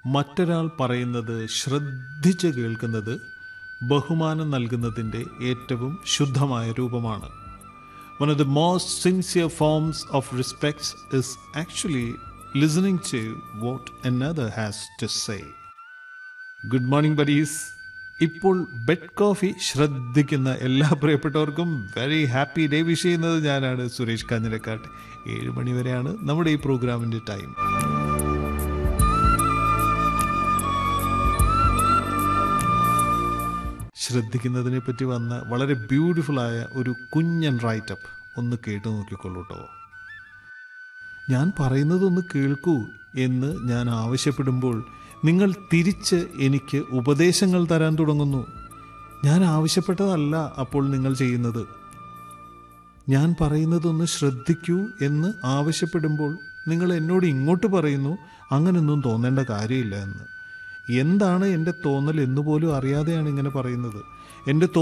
മറ്റൊരാൾ പറയുന്നത് ശ്രദ്ധിച്ച് കേൾക്കുന്നത് ബഹുമാനം നൽകുന്നതിൻ്റെ ഏറ്റവും ശുദ്ധമായ രൂപമാണ് One of the most sincere forms of respect is actually listening to what another has to say. Good morning buddies ഇപ്പോൾ ബെഡ് കോഫി ശ്രദ്ധിക്കുന്ന എല്ലാ പ്രിയപ്പെട്ടവർക്കും വെരി ഹാപ്പി ഡേ വിഷ് ചെയ്യുന്നത് ഞാനാണ് സുരേഷ് കാഞ്ഞിരക്കാട്ട് ഏഴ് മണി വരെയാണ് നമ്മുടെ ഈ പ്രോഗ്രാമിൻ്റെ ടൈം ശ്രദ്ധിക്കുന്നതിനെ പറ്റി വന്ന വളരെ ബ്യൂട്ടിഫുള്ളായ ഒരു കുഞ്ഞൻ റൈറ്റപ്പ് ഒന്ന് കേട്ടു നോക്കിക്കൊള്ളൂ കേട്ടോ ഞാൻ പറയുന്നതൊന്ന് കേൾക്കൂ എന്ന് ഞാൻ ആവശ്യപ്പെടുമ്പോൾ നിങ്ങൾ തിരിച്ച് എനിക്ക് ഉപദേശങ്ങൾ തരാൻ തുടങ്ങുന്നു ഞാൻ ആവശ്യപ്പെട്ടതല്ല അപ്പോൾ നിങ്ങൾ ചെയ്യുന്നത് ഞാൻ പറയുന്നതൊന്ന് ശ്രദ്ധിക്കൂ എന്ന് ആവശ്യപ്പെടുമ്പോൾ നിങ്ങൾ എന്നോട് ഇങ്ങോട്ട് പറയുന്നു അങ്ങനൊന്നും തോന്നേണ്ട കാര്യമില്ല എന്ന് എന്താണ് എൻ്റെ തോന്നൽ എന്നുപോലും അറിയാതെയാണ് ഇങ്ങനെ പറയുന്നത് എൻ്റെ